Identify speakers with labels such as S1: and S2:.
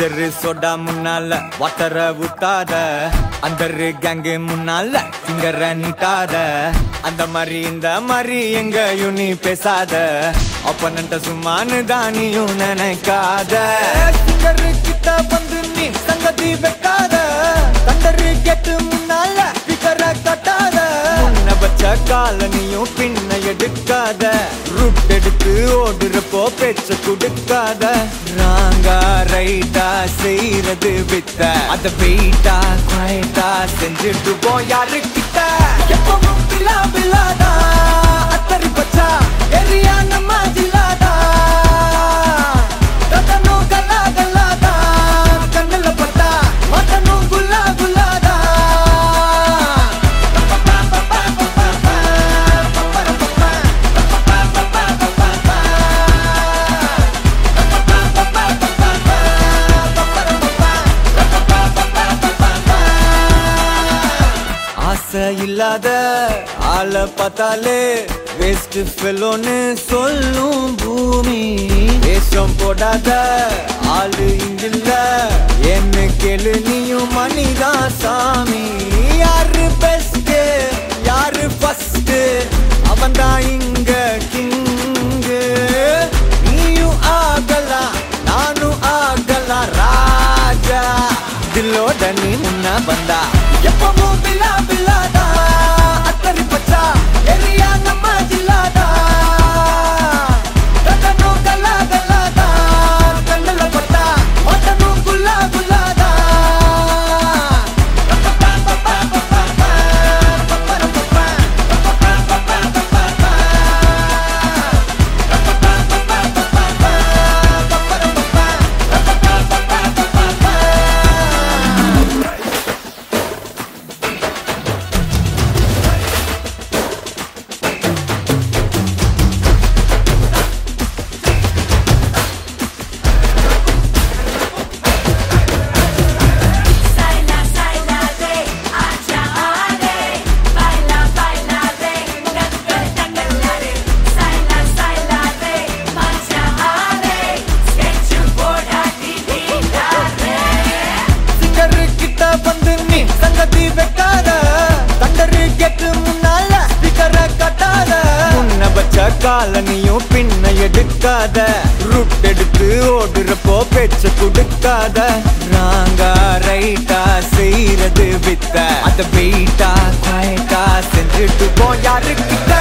S1: கிஞ்சரு soda முன்னால வாட்டர ஊத்தாத அந்த gang முன்னால சிங்கர நீட்டாத அந்த மாதிரி இந்த மாதிரி எங்கயும் நீ பேசாத அப்பனண்ட சும்மானு தானியும் நினைக்காத சிங்கரு கிட்ட வந்து நீ சங்கதி வைக்காத தண்டரு கெட்டு முன்னால பிகர கட்டாத முன்ன வச்ச காலனியும் பின்ன எடுக்காத ரூட் எடுத்து ஓடுறப்போ பேச்ச கொடுக்காத ராங்கா ரைட்டா செய்யறது வித்த அத வெயிட்டா குவைட்டா செஞ்சுட்டு போ யாரு கிட்ட எப்பவும் பிலா பிலாதா அத்தரி பச்சா எரியா நம்ம ஜில்லாதா தத்தனு கல்லா கல்லாதா கண்ணுல பட்டா மட்டனு குல்லா குல்லாதா ஆசை இல்லாத ஆளை பார்த்தாலே வேஸ்ட் ஃபெலோன்னு சொல்லும் பூமி வேஷம் போடாத ஆளு இங்கில்ல என்ன கேளு நீயும் மணிதான் சாமி யாரு பெஸ்ட் யாரு ஃபர்ஸ்ட் அவன் தான் இங்க கிங்கு நீயும் ஆகலாம் நானும் ஆகலாம் ராஜா தில்லோட நீ முன்ன வந்தா எப்பவும் பில்லா பில்லாதா அத்தரி பச்சா எரியா நம்ம ஜில்லாதா தத்தனு கல்லா கல்லாதா கண்ணுல பட்டா மட்டனு குல்லா குல்லாதா
S2: Saila, saila re, acha are, baila, baila re, nagga tangala re. Saila, saila re, macha are, sketch board adi dita re.
S1: Singer கிட்ட வந்து நீ சங்கதி வைக்காத தண்டரு கெட்டு முன்னால ஸ்பீக்கர கட்டாத முன்ன வச்ச காலனியும் பின்ன எடுக்காத ரூட் எடுத்து ஓடுறப்போ பேச்ச கொடுக்காத ராங்கா ரைட்டா செய்யறது வித்த அத வெயிட்டா குவைட்டா செஞ்சுட்டு போ யாரு கிட்ட